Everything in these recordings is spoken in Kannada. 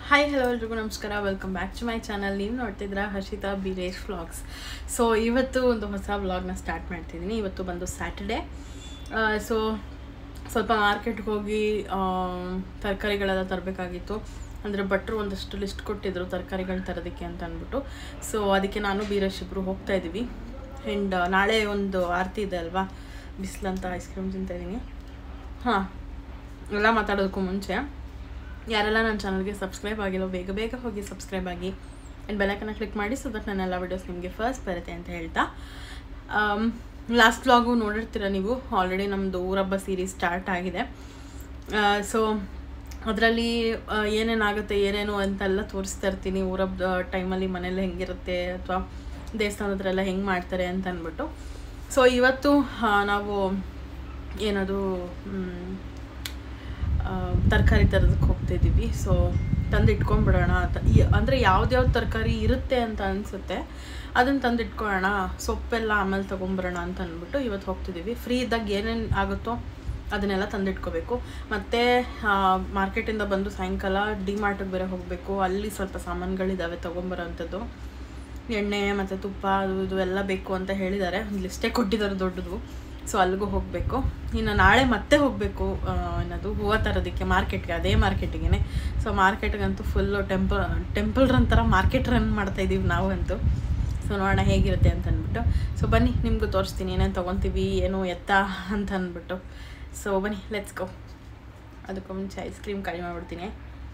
ಹಾಯ್ ಹಲೋ ಎಲ್ರಿಗೂ ನಮಸ್ಕಾರ welcome back to my channel ನೀವು ನೋಡ್ತಿದ್ರ ಹರ್ಷಿತಾ ಬಿರೇಶ್ ವ್ಲಾಗ್ಸ್ ಸೊ ಇವತ್ತು ಒಂದು ಹೊಸ ವ್ಲಾಗ್ನ ಸ್ಟಾರ್ಟ್ ಮಾಡ್ತಿದ್ದೀನಿ ಇವತ್ತು ಬಂದು ಸ್ಯಾಟರ್ಡೆ ಸೊ ಸ್ವಲ್ಪ ಮಾರ್ಕೆಟ್ಗೆ ಹೋಗಿ ತರಕಾರಿಗಳೆಲ್ಲ ತರಬೇಕಾಗಿತ್ತು ಅಂದರೆ ಭಟ್ರು ಒಂದಷ್ಟು ಲಿಸ್ಟ್ ಕೊಟ್ಟಿದ್ರು ತರಕಾರಿಗಳು ತರೋದಕ್ಕೆ ಅಂತ ಅಂದ್ಬಿಟ್ಟು ಸೊ ಅದಕ್ಕೆ ನಾನು ಬೀರೇಶ್ ಇಬ್ಬರು ಹೋಗ್ತಾ ಇದ್ದೀವಿ ಆ್ಯಂಡ್ ನಾಳೆ ಒಂದು ಆರತಿ ಇದೆ ಅಲ್ವಾ ಬಿಸಿಲಂತ ಐಸ್ ಕ್ರೀಮ್ ತಿಂತಾಯಿದ್ದೀನಿ ಹಾಂ ಎಲ್ಲ ಮಾತಾಡೋದಕ್ಕೂ ಮುಂಚೆ ಯಾರೆಲ್ಲ ನನ್ನ ಚಾನಲ್ಗೆ ಸಬ್ಸ್ಕ್ರೈಬ್ ಆಗಿಲ್ಲ ಬೇಗ ಬೇಗ ಹೋಗಿ ಸಬ್ಸ್ಕ್ರೈಬ್ ಆಗಿ ಆ್ಯಂಡ್ ಬೆಲೈಕನ್ನ ಕ್ಲಿಕ್ ಮಾಡಿ ಸೊ ದಟ್ ನನ್ನೆಲ್ಲ ವೀಡಿಯೋಸ್ ನಿಮಗೆ ಫಸ್ಟ್ ಬರುತ್ತೆ ಅಂತ ಹೇಳ್ತಾ ಲಾಸ್ಟ್ ವ್ಲಾಗು ನೋಡಿರ್ತೀರ ನೀವು ಆಲ್ರೆಡಿ ನಮ್ಮದು ಊರಬ್ಬ ಸೀರೀಸ್ ಸ್ಟಾರ್ಟ್ ಆಗಿದೆ ಸೊ ಅದರಲ್ಲಿ ಏನೇನಾಗುತ್ತೆ ಏನೇನು ಅಂತೆಲ್ಲ ತೋರಿಸ್ತಾ ಇರ್ತೀನಿ ಊರಬ್ಬ ಟೈಮಲ್ಲಿ ಮನೇಲಿ ಹೆಂಗಿರುತ್ತೆ ಅಥವಾ ದೇವಸ್ಥಾನದ ಹತ್ರ ಎಲ್ಲ ಹೆಂಗೆ ಮಾಡ್ತಾರೆ ಅಂತ ಅಂದ್ಬಿಟ್ಟು ಸೊ ಇವತ್ತು ಆ, ನಾವು ಏನದು ಮ್, ತರಕಾರಿ ತರೋದಕ್ಕೆ ಹೋಗ್ತಿದ್ದೀವಿ ಸೊ ತಂದು ಇಟ್ಕೊಂಡ್ಬಿಡೋಣ ಅಂತ ಈ- ಅಂದರೆ ಯಾವ್ದ್ಯಾವ್ದು ತರಕಾರಿ ಇರುತ್ತೆ ಅಂತ ಅನಿಸುತ್ತೆ ಅದನ್ನು ತಂದು ಇಟ್ಕೊಳ್ಳೋಣ ಸೊಪ್ಪೆಲ್ಲ ಆಮೇಲೆ ತೊಗೊಂಬರೋಣ ಅಂತ ಅಂದ್ಬಿಟ್ಟು ಇವತ್ತು ಹೋಗ್ತಿದ್ದೀವಿ ಫ್ರೀ ಇದ್ದಾಗ ಏನೇನು ಆಗುತ್ತೋ ಅದನ್ನೆಲ್ಲ ತಂದಿಟ್ಕೋಬೇಕು ಮತ್ತು ಮಾರ್ಕೆಟಿಂದ ಬಂದು ಸಾಯಂಕಾಲ ಡಿ ಮಾರ್ಟಿಗೆ ಬೇರೆ ಹೋಗಬೇಕು ಅಲ್ಲಿ ಸ್ವಲ್ಪ ಸಾಮಾನುಗಳಿದ್ದಾವೆ ತೊಗೊಂಬರೋ ಅಂಥದ್ದು ಎಣ್ಣೆ ಮತ್ತು ತುಪ್ಪ ಅದು ಇದು ಎಲ್ಲ ಬೇಕು ಅಂತ ಹೇಳಿದ್ದಾರೆ ಒಂದು ಲಿಸ್ಟೇ ಕೊಟ್ಟಿದ್ದಾರೆ ದೊಡ್ಡದು ಸೊ ಅಲ್ಲಿಗೂ ಹೋಗಬೇಕು ಇನ್ನು ನಾಳೆ ಮತ್ತೆ ಹೋಗಬೇಕು ಏನದು ಹೂವು ತರೋದಕ್ಕೆ ಮಾರ್ಕೆಟ್ಗೆ ಅದೇ ಮಾರ್ಕೆಟಿಗೆ ಸೊ ಮಾರ್ಕೆಟ್ಗಂತೂ ಫುಲ್ಲು ಟೆಂಪಲ್ ಟೆಂಪಲ್ ರನ್ ಥರ ಮಾರ್ಕೆಟ್ ರನ್ ಮಾಡ್ತಾಯಿದ್ದೀವಿ ನಾವಂತೂ ಸೊ ನೋಡೋಣ ಹೇಗಿರುತ್ತೆ ಅಂತ ಅಂದ್ಬಿಟ್ಟು ಸೊ ಬನ್ನಿ ನಿಮಗೂ ತೋರಿಸ್ತೀನಿ ಏನೇನು ತೊಗೊತೀವಿ ಏನು ಎತ್ತ ಅಂತ ಅಂದ್ಬಿಟ್ಟು ಸೊ ಬನ್ನಿ ಲೆಟ್ಸ್ ಗೋ ಅದಕ್ಕೂ ಮುಂಚೆ ಐಸ್ ಕ್ರೀಮ್ ಕಡಿಮೆ ಮಾಡ್ಬಿಡ್ತೀನಿ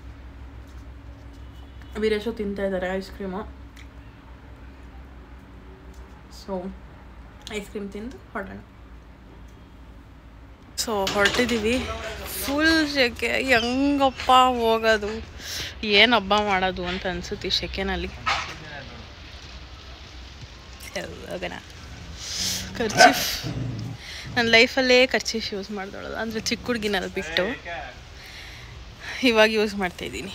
ವೀರೇಶು ತಿಂತಾ ಇದ್ದಾರೆ ice cream so ice cream ತಿಂದು ಹೊರಡೋಣ ಸೊ ಹೊರಟಿದ್ದೀವಿ ಫುಲ್ ಸೆಕೆ ಹೆಂಗಪ್ಪ ಹೋಗೋದು ಏನು ಹಬ್ಬ ಮಾಡೋದು ಅಂತ ಅನ್ಸುತ್ತೆ ಈ ಸೆಕೆನಲ್ಲಿ ಹೋಗೋಣ ಖರ್ಚೀಫ್ ನನ್ನ ಲೈಫಲ್ಲೇ ಖರ್ಚೀಫ್ ಯೂಸ್ ಮಾಡ್ದೊಳೋದು ಅಂದರೆ ಚಿಕ್ಕ ಹುಡುಗಿನಲ್ಲಿ ಬಿಟ್ಟು ಇವಾಗ ಯೂಸ್ ಮಾಡ್ತಾಯಿದ್ದೀನಿ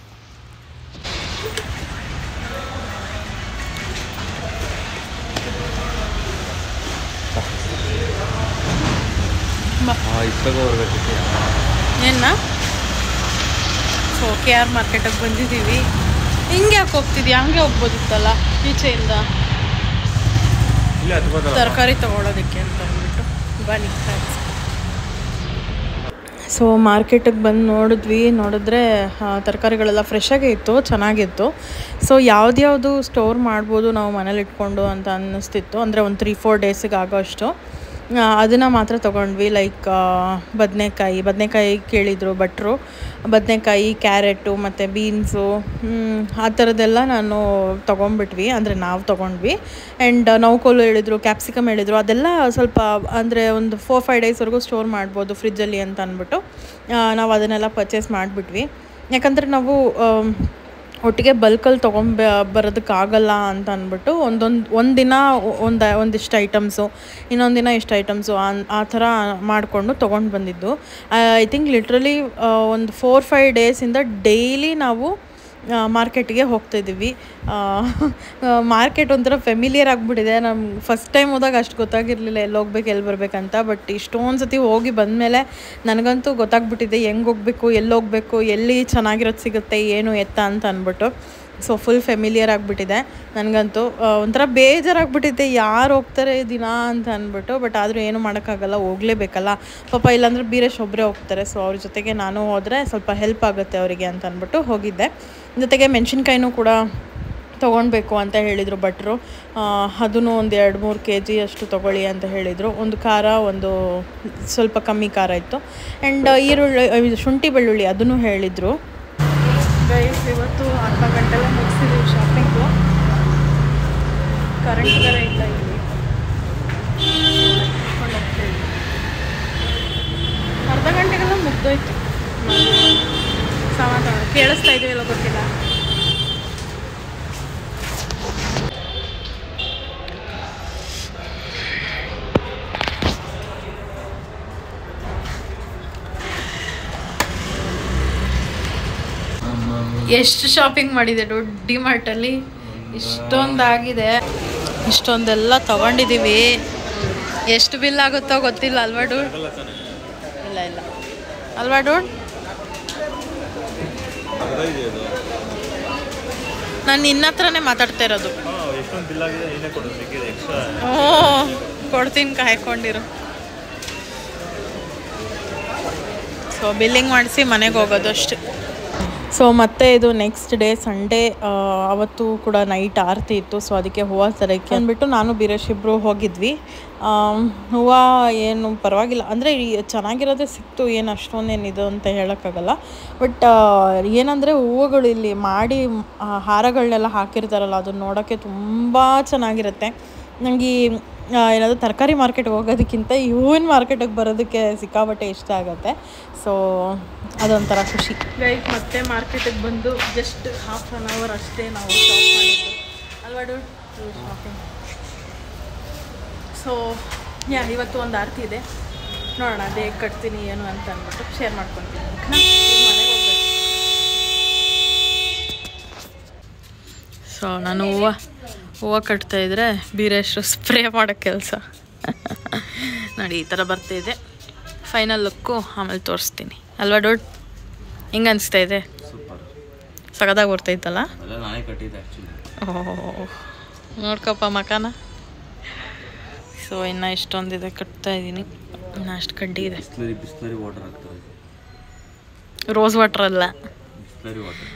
ಇತ್ತಾಗ ಬರ್ಬೇಕಿತ್ತು ಏನ ಸೊ ಕೆ ಆರ್ ಮಾರ್ಕೆಟಿಗೆ ಬಂದಿದ್ದೀವಿ ಹಿಂಗೆ ಯಾಕೆ ಹೋಗ್ತಿದ್ಯಾ ಹಂಗೆ ಹೋಗ್ಬೋದಿತ್ತಲ್ಲ ಈಚೆಯಿಂದ ಇಲ್ಲ ಹತ್ಬೋದಲ್ಲ ತರಕಾರಿ ತಗೊಳ್ಳೋದಕ್ಕೆ ಅಂತ ಅಂದ್ಬಿಟ್ಟು ಬನ್ನಿ ಫ್ರೆಂಡ್ಸ್ ಸೊ ಮಾರ್ಕೆಟಿಗೆ ಬಂದು ನೋಡಿದ್ವಿ ನೋಡಿದ್ರೆ ಆ, ತರಕಾರಿಗಳೆಲ್ಲ ಫ್ರೆಶ್ ಆಗೇ ಇತ್ತು ಚೆನ್ನಾಗಿತ್ತು ಸೊ ಯಾವ್ದ್ಯಾವುದು ಸ್ಟೋರ್ ಮಾಡ್ಬೋದು ನಾವು ಮನೇಲಿ ಇಟ್ಕೊಂಡು ಅಂತ ಅನ್ನಿಸ್ತಿತ್ತು ಅಂದರೆ ಒಂದು ತ್ರೀ ಫೋರ್ ಡೇಸಿಗೆ ಆಗೋ ಅಷ್ಟು ಅದನ್ನು ಮಾತ್ರ ತೊಗೊಂಡ್ವಿ ಲೈಕ್ ಬದನೆಕಾಯಿ ಬದನೆಕಾಯಿ ಕೇಳಿದರು ಭಟ್ರು ಬದನೆಕಾಯಿ ಕ್ಯಾರೆಟು ಮತ್ತು ಬೀನ್ಸು ಆ ಥರದ್ದೆಲ್ಲ ನಾನು ತೊಗೊಂಡ್ಬಿಟ್ವಿ ಅಂದರೆ ನಾವು ತೊಗೊಂಡ್ವಿ ಆ್ಯಂಡ್ ನೌಕೋಲು ಹೇಳಿದರು ಕ್ಯಾಪ್ಸಿಕಮ್ ಹೇಳಿದರು ಅದೆಲ್ಲ ಸ್ವಲ್ಪ ಅಂದರೆ ಒಂದು ಫೋರ್ ಫೈವ್ ಡೇಸ್ವರೆಗೂ ಸ್ಟೋರ್ ಮಾಡ್ಬೋದು ಫ್ರಿಜ್ಜಲ್ಲಿ ಅಂತ ಅಂದ್ಬಿಟ್ಟು ಆ, ನಾವು ಅದನ್ನೆಲ್ಲ ಪರ್ಚೇಸ್ ಮಾಡಿಬಿಟ್ವಿ ಯಾಕಂದರೆ ನಾವು ಆಮ್, ಒಟ್ಟಿಗೆ ಬಲ್ಕಲ್ಲಿ ತೊಗೊಂಬ ಬರೋದಕ್ಕಾಗಲ್ಲ ಅಂತ ಅಂದ್ಬಿಟ್ಟು ಒಂದೊಂದು ಒಂದು ದಿನ ಒಂದು ಒಂದಿಷ್ಟು ಐಟಮ್ಸು ಇನ್ನೊಂದು ದಿನ ಇಷ್ಟು ಐಟಮ್ಸು ಆ ಥರ ಮಾಡಿಕೊಂಡು ತೊಗೊಂಡು ಬಂದಿದ್ದು ಐ ಥಿಂಕ್ ಲಿಟ್ರಲಿ ಒಂದು ಫೋರ್ ಫೈವ್ ಡೇಸಿಂದ ಡೈಲಿ ನಾವು ಮಾರ್ಕೆಟ್ಗೆ ಹೋಗ್ತಾಯಿದ್ದೀವಿ ಮಾರ್ಕೆಟ್ ಒಂಥರ ಫೆಮಿಲಿಯರ್ ಆಗಿಬಿಟ್ಟಿದೆ ನಮ್ಗೆ ಫಸ್ಟ್ ಟೈಮ್ ಹೋದಾಗ ಅಷ್ಟು ಗೊತ್ತಾಗಿರಲಿಲ್ಲ ಎಲ್ಲಿ ಹೋಗ್ಬೇಕು ಎಲ್ಲಿ ಬರಬೇಕಂತ ಬಟ್ ಇಷ್ಟೊಂದು ಸತಿ ಹೋಗಿ ಬಂದಮೇಲೆ ನನಗಂತೂ ಗೊತ್ತಾಗ್ಬಿಟ್ಟಿದೆ ಹೆಂಗೆ ಹೋಗಬೇಕು ಎಲ್ಲಿ ಹೋಗಬೇಕು ಎಲ್ಲಿ ಚೆನ್ನಾಗಿರೋದು ಸಿಗುತ್ತೆ ಏನು ಎತ್ತ ಅಂತ ಅಂದ್ಬಿಟ್ಟು ಸೊ ಫುಲ್ ಫೆಮಿಲಿಯರ್ ಆಗಿಬಿಟ್ಟಿದೆ ನನಗಂತೂ ಆ, ಒಂಥರ ಬೇಜಾರಾಗ್ಬಿಟ್ಟಿದೆ ಯಾರು ಹೋಗ್ತಾರೆ ದಿನ ಅಂತ ಅಂದ್ಬಿಟ್ಟು ಬಟ್ ಆದರೂ ಏನು ಮಾಡೋಕ್ಕಾಗಲ್ಲ ಹೋಗಲೇಬೇಕಲ್ಲ ಪಾಪ ಇಲ್ಲಾಂದ್ರೆ ಬೀರೇಶ್ ಒಬ್ಬರೇ ಹೋಗ್ತಾರೆ ಸೊ ಅವ್ರ ಜೊತೆಗೆ ನಾನು ಹೋದರೆ ಸ್ವಲ್ಪ ಹೆಲ್ಪ್ ಆಗುತ್ತೆ ಅವರಿಗೆ ಅಂತ ಅಂದ್ಬಿಟ್ಟು ಹೋಗಿದ್ದೆ ಜೊತೆಗೆ ಮೆಣಸಿನ್ಕಾಯಿನೂ ಕೂಡ ತೊಗೊಳ್ಬೇಕು ಅಂತ ಹೇಳಿದರು ಭಟ್ರು ಅದನ್ನು ಒಂದು ಎರಡು ಮೂರು ಕೆ ಜಿ ಅಷ್ಟು ತೊಗೊಳ್ಳಿ ಅಂತ ಹೇಳಿದರು ಒಂದು ಖಾರ ಒಂದು ಸ್ವಲ್ಪ ಕಮ್ಮಿ ಖಾರ ಇತ್ತು ಆ್ಯಂಡ್ ಈರುಳ್ಳಿ ಇದು ಶುಂಠಿ ಬೆಳ್ಳುಳ್ಳಿ ಅದನ್ನು ಹೇಳಿದರು ಗೈಸ್ ಇವತ್ತು ಅರ್ಧ ಗಂಟೆಲ್ಲ ಮುಗಿಸಿದ್ದೀವಿ ಶಾಪಿಂಗು ಕರೆಂಟ್ ಬೇರೆ ಇಲ್ಲ ಇಲ್ಲಿ ಕರ್ಕೊಂಡ್ ಹೋಗ್ತಾ ಇದ್ವಿ. ಅರ್ಧ ಗಂಟೆಗೆಲ್ಲ ಮುಗ್ದೋಯ್ತು ಸಮಾಧಾನ ಕೇಳಿಸ್ತಾ ಇದೆಯಲ್ಲ ಗೊತ್ತಿಲ್ಲ ಎಷ್ಟು ಶಾಪಿಂಗ್ ಮಾಡಿದೆ ದೊಡ್ಡ ಡಿಮಾರ್ಟಲ್ಲಿ ಇಷ್ಟೊಂದಾಗಿದೆ ಇಷ್ಟೊಂದೆಲ್ಲ ತಗೊಂಡಿದ್ದೀವಿ ಎಷ್ಟು ಬಿಲ್ ಆಗುತ್ತೋ ಗೊತ್ತಿಲ್ಲ ಅಲ್ವಾ ಡೂಡ್ ಇಲ್ಲ ಇಲ್ಲ ಅಲ್ವಾ ಡೂಡ್ ಅರ್ಧ ಇದೆ ಅದು ನಾನು ನಿನ್ನ ಹತ್ರನೇ ಮಾತಾಡ್ತಾ ಇರೋದು ಎಷ್ಟೊಂದು ಬಿಲ್ ಆಗಿದೆ ನೀನೇ ಕೊಡು ಬೇಕಿದೆ ಎಕ್ಸ್ಟ್ರಾ ಓ ಕೊಡ್ತೀನಿ ಕಾಯ್ಕೊಂಡಿರು ಸೊ ಬಿಲ್ಲಿಂಗ್ ಮಾಡಿಸಿ ಮನೆಗೆ ಹೋಗೋದು ಅಷ್ಟೇ ಸೊ ಮತ್ತೆ ಇದು ನೆಕ್ಸ್ಟ್ ಡೇ ಸಂಡೇ ಅವತ್ತು ಕೂಡ ನೈಟ್ ಆರತಿ ಇತ್ತು ಸೊ ಅದಕ್ಕೆ ಹೂವು ತರಕ್ಕೆ ಅಂದ್ಬಿಟ್ಟು ನಾನು ಬೀರೇಶ್ ಇಬ್ಬರು ಹೋಗಿದ್ವಿ ಹೂವು ಏನು ಪರವಾಗಿಲ್ಲ ಅಂದರೆ ಚೆನ್ನಾಗಿರೋದೇ ಸಿಕ್ತು ಏನು ಅಷ್ಟೊಂದೇನು ಇದು ಅಂತ ಹೇಳೋಕ್ಕಾಗಲ್ಲ ಬಟ್ ಏನಂದರೆ ಹೂವುಗಳು ಇಲ್ಲಿ ಮಾಡಿ ಆ, ಹಾರಗಳನ್ನೆಲ್ಲ ಹಾಕಿರ್ತಾರಲ್ಲ ಅದನ್ನ ನೋಡೋಕ್ಕೆ ತುಂಬ ಚೆನ್ನಾಗಿರುತ್ತೆ ನನಗೆ ಏನಾದರೂ ತರಕಾರಿ ಮಾರ್ಕೆಟ್ಗೆ ಹೋಗೋದಕ್ಕಿಂತ ಈ ಹೂವಿನ ಮಾರ್ಕೆಟಿಗೆ ಬರೋದಕ್ಕೆ ಸಿಕ್ಕಾಪಟ್ಟೆ ಇಷ್ಟ ಆಗುತ್ತೆ ಸೊ ಅದೊಂಥರ ಖುಷಿ ಗೈಸ್ ಮತ್ತೆ ಮಾರ್ಕೆಟಿಗೆ ಬಂದು ಜಸ್ಟ್ ಹಾಫ್ ಆನ್ ಅವರ್ ಅಷ್ಟೇ ನಾವು ಶಾಪ್ ಮಾಡಿದ್ದು ಅಲ್ವಾ ಡೂಡ್ ಶಾಪಿಂಗ್ ಸೊ ಯಾ ಇವತ್ತು ಒಂದು ಆರತಿ ಇದೆ ನೋಡೋಣ ಅದೇ ಹೇಗೆ ಕಟ್ತೀನಿ ಏನು ಅಂತ ಅಂದ್ಬಿಟ್ಟು ಶೇರ್ ಮಾಡ್ಕೊತೀನಿ ಓಕೆನಾ? ಈಗ ಮನೆಗೆ ಹೋಗ್ಬೇಕು ಸೊ ನಾನು ಹೂವು ಹೂವು ಕಟ್ತಾ ಇದ್ರೆ ಬೀರೇಶ್ರು ಸ್ಪ್ರೇ ಮಾಡೋ ಕೆಲಸ ನೋಡಿ ಈ ಥರ ಬರ್ತಾಯಿದೆ ಫೈನಲ್ ಲುಕ್ಕು ಆಮೇಲೆ ತೋರಿಸ್ತೀನಿ ಅಲ್ವಾ ಡೋಡ್ ಹೆಂಗೆ ಅನಿಸ್ತಾ ಇದೆ ಸೂಪರ್ ಸಗದಾಗಿ ಬರ್ತೈತಲ್ಲ ಅಲ್ಲ ನಾನೇ ಕಟ್ಟಿದ್ದೆ ಆ್ಯಕ್ಚುಲಿ ಓ ನೋಡ್ಕಪ್ಪ ಮಕಾನ ಸೊ ಇನ್ನು ಇಷ್ಟೊಂದಿದೆ ಕಟ್ತಾ ಇದ್ದೀನಿ ಇನ್ನು ಅಷ್ಟು ಕಡ್ಡಿ ಇದೆ ಬಿಸ್ಲರಿ ಬಿಸ್ಲರಿ ವಾಟರ್ ಹಾಕ್ತಾರೆ ರೋಸ್ ವಾಟರ್ ಅಲ್ಲ ಬಿಸ್ಲರಿ ವಾಟರ್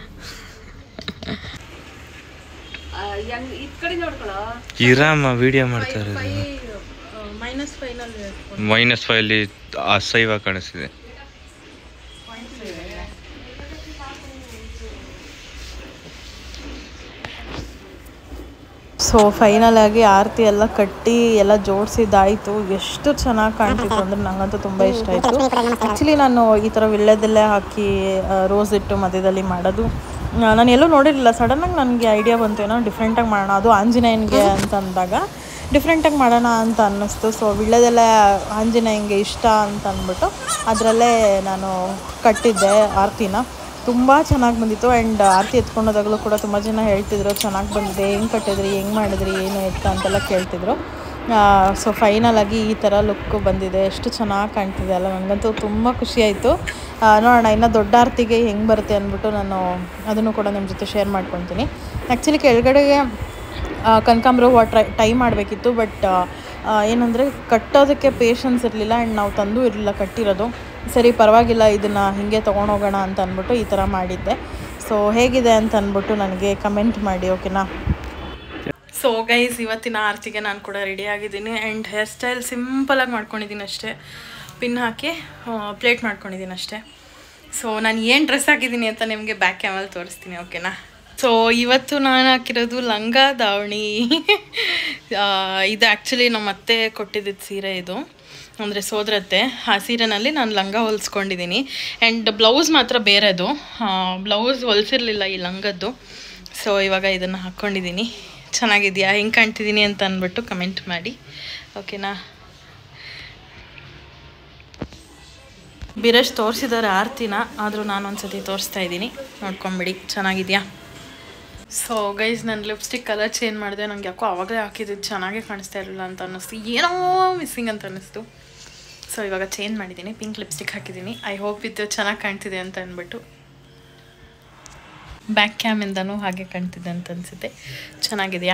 ಇರಾಮ ವಿಡಿಯೋ ಮಾಡ್ತಾ ಇರೋದು ಮೈನಸ್ ಫೈನಲ್ಲಿ ಮೈನಸ್ ಫೈವಲ್ಲಿ ಅಸಹ್ಯವ ಕಾಣಿಸ್ತಿದೆ ಸೊ ಫೈನಲ್ ಆಗಿ ಆರತಿ ಎಲ್ಲ ಕಟ್ಟಿ ಎಲ್ಲ ಜೋಡಿಸಿದ್ದಾಯಿತು ಎಷ್ಟು ಚೆನ್ನಾಗಿ ಕಾಣ್ತಿತ್ತು ಅಂದರೆ ನಂಗಂತೂ ತುಂಬ ಇಷ್ಟ ಆಯಿತು ಆ್ಯಕ್ಚುಲಿ ನಾನು ಈ ಥರ ವಿಳ್ಳೆದೆಲ್ಲ ಹಾಕಿ ರೋಸ್ ಇಟ್ಟು ಮಧ್ಯದಲ್ಲಿ ಮಾಡೋದು ಆ, ನಾನು ಎಲ್ಲೂ ನೋಡಿರಲಿಲ್ಲ ಸಡನ್ನಾಗಿ ನನಗೆ ಐಡಿಯಾ ಬಂತು ಏನೋ ಡಿಫ್ರೆಂಟಾಗಿ ಮಾಡೋಣ ಅದು ಆಂಜನೇಯನಿಗೆ ಅಂತ ಅಂದಾಗ ಡಿಫ್ರೆಂಟಾಗಿ ಮಾಡೋಣ ಅಂತ ಅನ್ನಿಸ್ತು ಸೊ ವಿಳ್ಳೆದೆಲ್ಲ ಆಂಜನೇಯಂಗೆ ಇಷ್ಟ ಅಂತ ಅಂದ್ಬಿಟ್ಟು ಅದರಲ್ಲೇ ನಾನು ಕಟ್ಟಿದ್ದೆ ಆರತಿನ ತುಂಬ ಚೆನ್ನಾಗಿ ಬಂದಿತ್ತು ಆ್ಯಂಡ್ ಆರತಿ ಎತ್ಕೊಂಡೋದಾಗಲೂ ಕೂಡ ತುಂಬ ಜನ ಹೇಳ್ತಿದ್ರು ಚೆನ್ನಾಗಿ ಬಂದಿದೆ ಹೆಂಗೆ ಕಟ್ಟಿದ್ರಿ ಹೆಂಗೆ ಮಾಡಿದ್ರಿ ಏನು ಎತ್ತ ಅಂತೆಲ್ಲ ಕೇಳ್ತಿದ್ರು ಸೊ ಫೈನಲ್ ಆಗಿ ಈ ಥರ ಲುಕ್ ಬಂದಿದೆ ಎಷ್ಟು ಚೆನ್ನಾಗಿ ಕಾಣ್ತಿದೆ ಅಲ್ಲ ನನಗಂತೂ ತುಂಬ ಖುಷಿ ಆಯಿತು ನೋಡೋಣ ಇನ್ನು ದೊಡ್ಡ ಆರತಿಗೆ ಹೆಂಗೆ ಬರುತ್ತೆ ಅಂದ್ಬಿಟ್ಟು ನಾನು ಅದನ್ನು ಕೂಡ ನಿಮ್ಮ ಜೊತೆ ಶೇರ್ ಮಾಡ್ಕೊತೀನಿ ಆ್ಯಕ್ಚುಲಿ ಕೆಳಗಡೆಗೆ ಆ, ಕನಕಾಂಬರ ಹೂವು ಟ್ರೈ ಟೈ ಮಾಡಬೇಕಿತ್ತು ಬಟ್ ಏನಂದರೆ ಕಟ್ಟೋದಕ್ಕೆ ಪೇಷನ್ಸ್ ಇರಲಿಲ್ಲ ಆ್ಯಂಡ್ ನಾವು ತಂದು ಇರಲಿಲ್ಲ ಕಟ್ಟಿರೋದು ಸರಿ ಪರವಾಗಿಲ್ಲ ಇದನ್ನು ಹೀಗೆ ತೊಗೊಂಡೋಗೋಣ ಅಂತ ಅಂದ್ಬಿಟ್ಟು ಈ ಥರ ಮಾಡಿದ್ದೆ ಸೊ ಹೇಗಿದೆ ಅಂತ ಅಂದ್ಬಿಟ್ಟು ನನಗೆ ಕಮೆಂಟ್ ಮಾಡಿ ಓಕೆನಾ ಸೊ ಗೈಸ್ ಇವತ್ತಿನ ಆರತಿಗೆ ನಾನು ಕೂಡ ರೆಡಿ ಆಗಿದ್ದೀನಿ ಆ್ಯಂಡ್ ಹೇರ್ ಸ್ಟೈಲ್ ಸಿಂಪಲಾಗಿ ಮಾಡ್ಕೊಂಡಿದ್ದೀನಿ ಅಷ್ಟೇ ಪಿನ್ ಹಾಕಿ ಪ್ಲೇಟ್ ಮಾಡ್ಕೊಂಡಿದ್ದೀನಿ ಅಷ್ಟೇ ಸೊ ನಾನು ಏನು ಡ್ರೆಸ್ ಹಾಕಿದ್ದೀನಿ ಅಂತ ನಿಮಗೆ ಬ್ಯಾಕ್ ಕ್ಯಾಮಲ್ಲಿ ತೋರಿಸ್ತೀನಿ ಓಕೆನಾ ಸೊ ಇವತ್ತು ನಾನು ಹಾಕಿರೋದು ಲಂಗ ದಾವಣಿ ಆ, ಇದು ಆ್ಯಕ್ಚುಲಿ ನಮ್ಮ ಅತ್ತೆ ಕೊಟ್ಟಿದ್ದಿದ್ದು ಸೀರೆ ಇದು ಅಂದರೆ ಸೋದರತ್ತೆ ಆ ಸೀರೆನಲ್ಲಿ ನಾನು ಲಂಗ ಹೊಲಿಸ್ಕೊಂಡಿದ್ದೀನಿ ಆ್ಯಂಡ್ ಬ್ಲೌಸ್ ಮಾತ್ರ ಬೇರೆದು ಬ್ಲೌಸ್ ಹೊಲಿಸಿರ್ಲಿಲ್ಲ ಈ ಲಂಗದ್ದು ಸೊ ಇವಾಗ ಇದನ್ನು ಹಾಕ್ಕೊಂಡಿದ್ದೀನಿ ಚೆನ್ನಾಗಿದೆಯಾ ಹೆಂಗೆ ಕಾಣ್ತಿದ್ದೀನಿ ಅಂತ ಅಂದ್ಬಿಟ್ಟು ಕಮೆಂಟ್ ಮಾಡಿ ಓಕೆನಾ ಬಿರಶ್ ತೋರಿಸಿದ್ದಾರೆ ಆರ್ತಿನ ಆದರೂ ನಾನು ಒಂದ್ಸತಿ ತೋರಿಸ್ತಾ ಇದ್ದೀನಿ ನೋಡ್ಕೊಂಬಿಡಿ ಚೆನ್ನಾಗಿದೆಯಾ ಸೊ ಗೈಸ್ ನಾನು ಲಿಪ್ಸ್ಟಿಕ್ ಕಲರ್ ಚೇಂಜ್ ಮಾಡಿದೆ ನಂಗೆ ಯಾಕೋ ಆವಾಗಲೇ ಹಾಕಿದ್ದು ಚೆನ್ನಾಗೇ ಕಾಣಿಸ್ತಾ ಇರಲಿಲ್ಲ ಅಂತ ಅನ್ನಿಸ್ತು ಏನೋ ಮಿಸ್ಸಿಂಗ್ ಅಂತ ಅನ್ನಿಸ್ತು ಸೊ ಇವಾಗ ಚೇಂಜ್ ಮಾಡಿದ್ದೀನಿ ಪಿಂಕ್ ಲಿಪ್ಸ್ಟಿಕ್ ಹಾಕಿದ್ದೀನಿ ಐ ಹೋಪ್ ಇದು ಚೆನ್ನಾಗಿ ಕಾಣ್ತಿದೆ ಅಂತ ಅಂದ್ಬಿಟ್ಟು ಬ್ಯಾಕ್ ಕ್ಯಾಮಿಂದನೂ ಹಾಗೆ ಕಾಣ್ತಿದೆ ಅಂತ ಅನಿಸುತ್ತೆ ಚೆನ್ನಾಗಿದೆಯಾ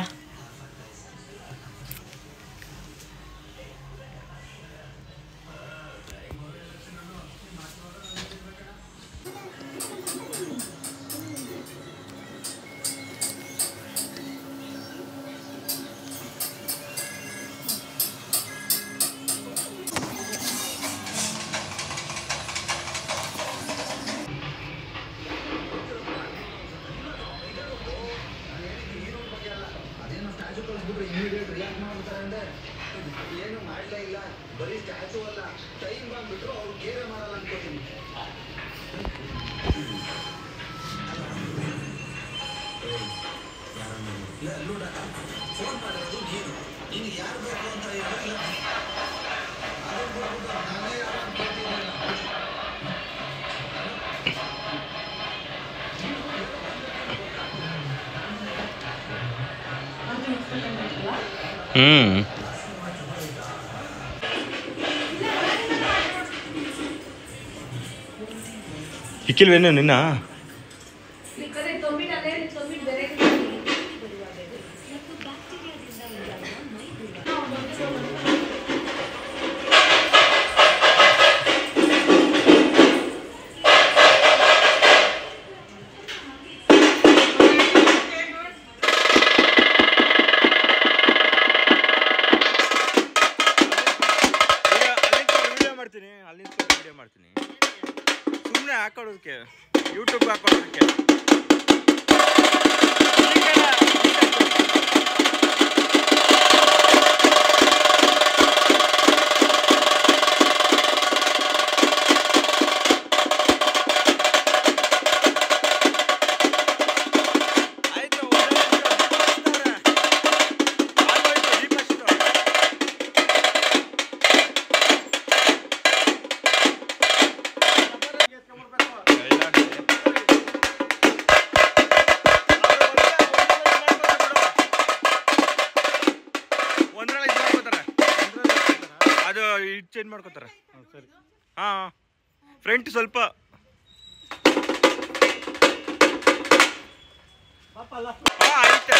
ಹ್ಞೂ ಇಕ್ಕಿಲ್ವೇನು ನಿನ್ನ ವಿಡಿಯೋ ಮಾಡ್ತೀನಿ ಅಲ್ಲಿಂದ ವಿಡಿಯೋ ಮಾಡ್ತೀನಿ ಸುಮ್ಮನೆ ಹಾಕೊಳ್ಳೋದಕ್ಕೆ ಯೂಟ್ಯೂಬ್ ಹಾಕೊಳ್ಳೋದಕ್ಕೆ ಆಯ್ತು ಒಳ್ಳೆ ದೀಪ ಹಚ್ತವ್ರೆ. ಆಗೋಯ್ತು, ದೀಪ ಹಚ್ತು. ಒಂದ್ರಲ್ಲಿ ಇದು ಮಾಡ್ಕೋತಾರೆ ಅದು ಇದು ಚೇಂಜ್ ಮಾಡ್ಕೋತಾರೆ ಸರಿ ಹಾ ಫ್ರಂಟ್ ಸ್ವಲ್ಪ ಹಾ ಐತೆ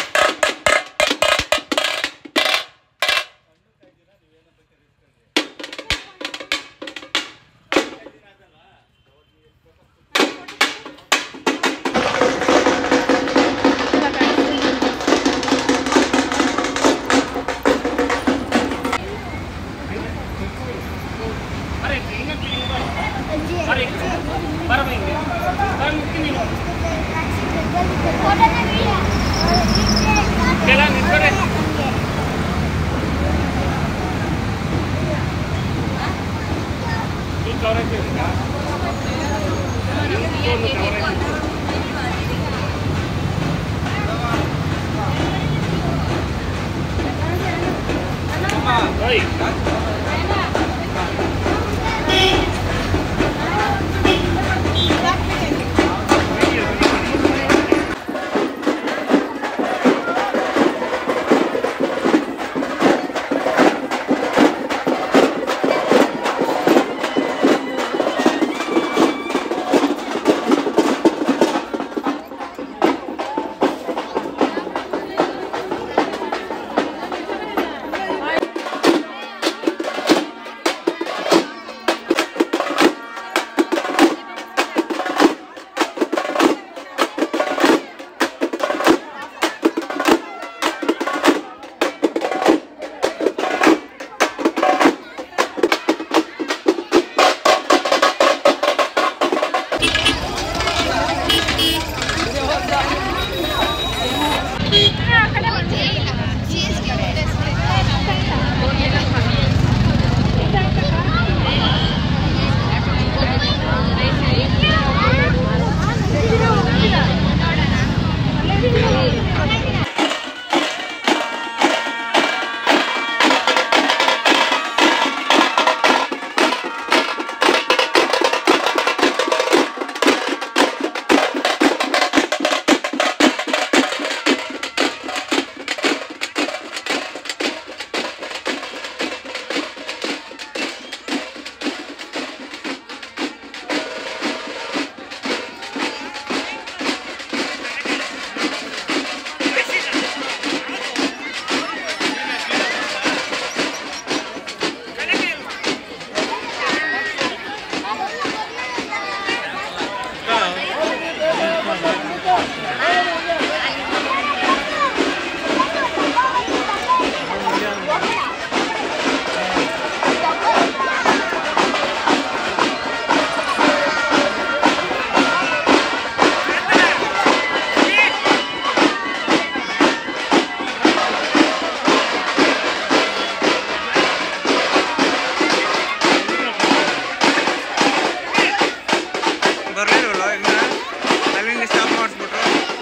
ಬರ್ಲಿಲ್ವಲ್ಲ ಇನ್ನ ಅಲ್ಲಿಂದ ಸ್ಟಾಪ್ ಮಾಡಿಸ್ಬಿಟ್ರು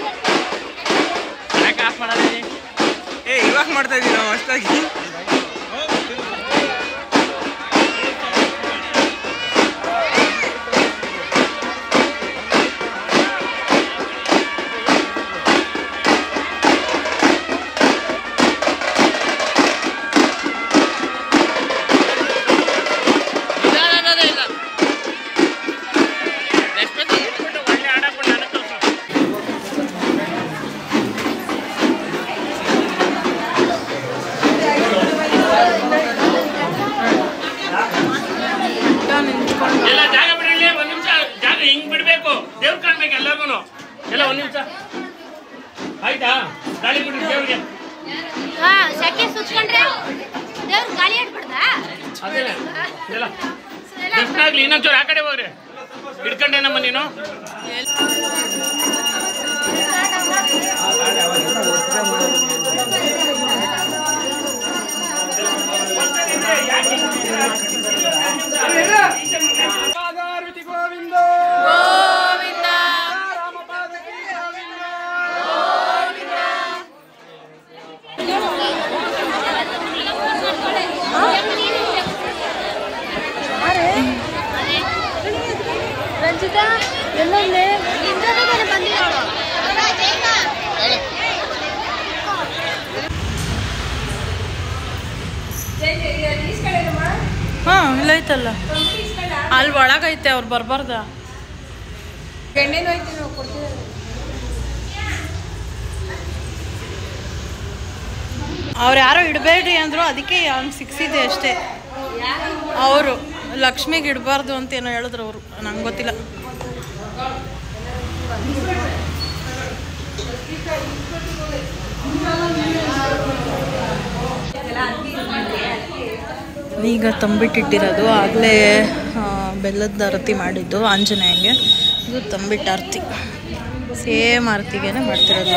ಏ ಇವಾಗ ಮಾಡ್ತಾ ಇದೀವಿ ನಾವು ಅಷ್ಟಾಗಿ ಒಳ್ಳೆ ಆಡಕ್ಕೆ ಎಲ್ಲರಿಗೂ ಎಲ್ಲ ಒಂದು ನಿಮಿಷ ಆಯ್ತಾ ಗಾಳಿ ಬಿಡಿ ದೇವ್ರಿಗೆ ಹಾ ಸೆಕೆ ಸುಚ್ಕೊಂಡ್ರೆ ದೇವ್ರ ಗಾಳಿ ಆಡ್ಬಿಡ್ದ ಅದೇ ಎಲ್ಲ ದರ್ಶನ ಆಗ್ಲಿ ಇನ್ನೊಂಚೂರು ಆ ಕಡೆ ಹೋಗ್ರಿ ಹಿಡ್ಕೊಂಡೇನಮ್ಮ ನೀನು ರಂಜಿತಾ ಎಲ್ಲೊಂದೆ ಬಂದಿರೋಳು ಹಾಂ ಇಲ್ಲ ಐತಲ್ಲ ಅಲ್ಲಿ ಒಳಗೈತೆ ಅವ್ರು ಬರ್ಬಾರ್ದ ಅವ್ರು ಯಾರೋ ಇಡಬೇಡ್ರಿ ಅಂದ್ರು ಅದಕ್ಕೆ ಅವ್ನಿಗೆ ಸಿಕ್ಸಿದೆ ಅಷ್ಟೇ ಅವರು ಲಕ್ಷ್ಮಿಗೆ ಇಡಬಾರ್ದು ಅಂತ ಏನೋ ಹೇಳಿದ್ರು ಅವರು ನಂಗೆ ಗೊತ್ತಿಲ್ಲ ಈಗ ತಂಬಿಟ್ಟಿಟ್ಟಿರೋದು ಆಗಲೇ ಬೆಲ್ಲದ ಆರತಿ ಮಾಡಿದ್ದು ಆಂಜನೇಯಂಗೆ ಇದು ತಂಬಿಟ್ಟು ಆರತಿ ಸೇಮ್ ಆರತಿಗೇನೆ ಮಾಡ್ತಿರೋದು